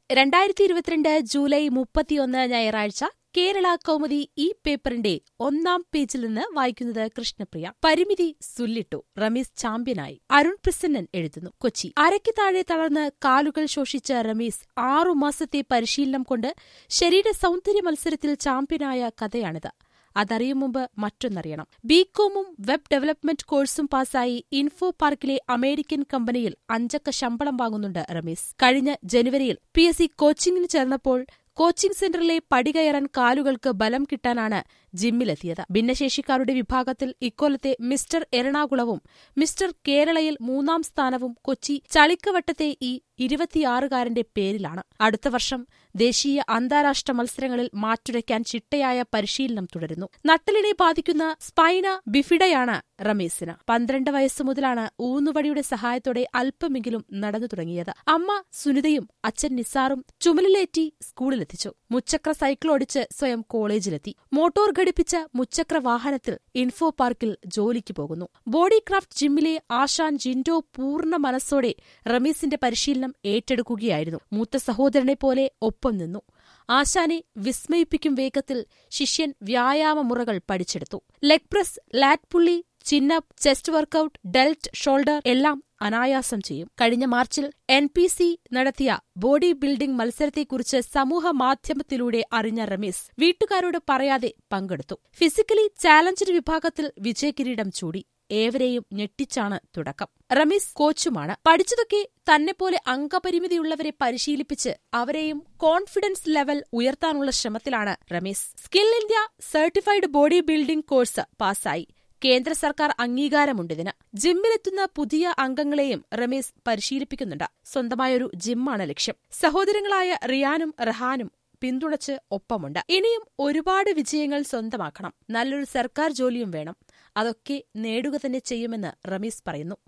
രണ്ടായിരത്തി ഇരുപത്തിരണ്ട് ജൂലൈ മുപ്പത്തിയൊന്ന് ഞായറാഴ്ച കേരള കൗമുദി ഈ പേപ്പറിന്റെ ഒന്നാം പേജിൽ നിന്ന് വായിക്കുന്നത് കൃഷ്ണപ്രിയ പരിമിതി സുല്ലിട്ടു റമീസ് ചാമ്പ്യനായി അരുൺ പ്രസന്നൻ എഴുതുന്നു കൊച്ചി അരയ്ക്ക് താഴെ തളർന്ന് കാലുകൾ ശോഷിച്ച റമീസ് ആറുമാസത്തെ പരിശീലനം കൊണ്ട് ശരീര സൗന്ദര്യ മത്സരത്തിൽ ചാമ്പ്യനായ കഥയാണിത് അതറിയും മുമ്പ് മറ്റൊന്നറിയണം ബികോമും വെബ് ഡെവലപ്മെന്റ് കോഴ്സും പാസായി ഇൻഫോ പാർക്കിലെ അമേരിക്കൻ കമ്പനിയിൽ അഞ്ചക്ക ശമ്പളം വാങ്ങുന്നുണ്ട് റമീസ് കഴിഞ്ഞ ജനുവരിയിൽ പി എസ് സി കോച്ചിങ്ങിന് ചേർന്നപ്പോൾ കോച്ചിംഗ് സെന്ററിലെ പടികയറാൻ കാലുകൾക്ക് ബലം കിട്ടാനാണ് ജിമ്മിലെത്തിയത് ഭിന്നശേഷിക്കാരുടെ വിഭാഗത്തിൽ ഇക്കൊല്ലത്തെ മിസ്റ്റർ എറണാകുളവും മിസ്റ്റർ കേരളയിൽ മൂന്നാം സ്ഥാനവും കൊച്ചി ചളിക്കവട്ടത്തെ ഈ ഇരുപത്തിയാറുകാരന്റെ പേരിലാണ് അടുത്ത വർഷം ദേശീയ അന്താരാഷ്ട്ര മത്സരങ്ങളിൽ മാറ്റുരയ്ക്കാൻ ചിട്ടയായ പരിശീലനം തുടരുന്നു നട്ടലിനെ ബാധിക്കുന്ന സ്പൈന ബിഫിഡയാണ് റമീസിന് പന്ത്രണ്ട് വയസ്സു മുതലാണ് ഊന്നുവടിയുടെ സഹായത്തോടെ അല്പമെങ്കിലും നടന്നു തുടങ്ങിയത് അമ്മ സുനിതയും അച്ഛൻ നിസാറും ചുമലിലേറ്റി സ്കൂളിലെത്തിച്ചു മുച്ചക്ര സൈക്കിൾ ഓടിച്ച് സ്വയം കോളേജിലെത്തി മോട്ടോർ ഘടിപ്പിച്ച മുച്ചക്ര വാഹനത്തിൽ ഇൻഫോ പാർക്കിൽ ജോലിക്ക് പോകുന്നു ബോഡി ക്രാഫ്റ്റ് ജിമ്മിലെ ആശാൻ ജിൻഡോ പൂർണ്ണ മനസ്സോടെ റമീസിന്റെ പരിശീലനം ഏറ്റെടുക്കുകയായിരുന്നു മൂത്ത സഹോദരനെ പോലെ ഒപ്പം നിന്നു ആശാനെ വിസ്മയിപ്പിക്കും വേഗത്തിൽ ശിഷ്യൻ വ്യായാമ മുറകൾ പഠിച്ചെടുത്തു leg press lat pulley chin up chest workout delt shoulder എല്ലാം അനായാസം ചെയ്യും കഴിഞ്ഞ മാർച്ചിൽ എൻ പി സി നടത്തിയ ബോഡി ബിൽഡിംഗ് മത്സരത്തെക്കുറിച്ച് സമൂഹ മാധ്യമത്തിലൂടെ അറിഞ്ഞ റമീസ് വീട്ടുകാരോട് പറയാതെ പങ്കെടുത്തു ഫിസിക്കലി ചാലഞ്ചഡ് വിഭാഗത്തിൽ വിജയകിരീടം ചൂടി ഏവരെയും ഞെട്ടിച്ചാണ് തുടക്കം റമീസ് കോച്ചുമാണ് പഠിച്ചതൊക്കെ തന്നെപ്പോലെ അംഗപരിമിതിയുള്ളവരെ പരിശീലിപ്പിച്ച് അവരെയും കോൺഫിഡൻസ് ലെവൽ ഉയർത്താനുള്ള ശ്രമത്തിലാണ് Rameez skill India certified body building course പാസായി കേന്ദ്ര സർക്കാർ അംഗീകാരമുണ്ടിതിന് ജിമ്മിലെത്തുന്ന പുതിയ അംഗങ്ങളെയും റമീസ് പരിശീലിപ്പിക്കുന്നുണ്ട് സ്വന്തമായൊരു ജിമ്മാണ് ലക്ഷ്യം സഹോദരങ്ങളായ റിയാനും റഹാനും പിന്തുണച്ച് ഒപ്പമുണ്ട് ഇനിയും ഒരുപാട് വിജയങ്ങൾ സ്വന്തമാക്കണം നല്ലൊരു സർക്കാർ ജോലിയും വേണം അതൊക്കെ നേടുക തന്നെ ചെയ്യുമെന്ന് റമീസ് പറയുന്നു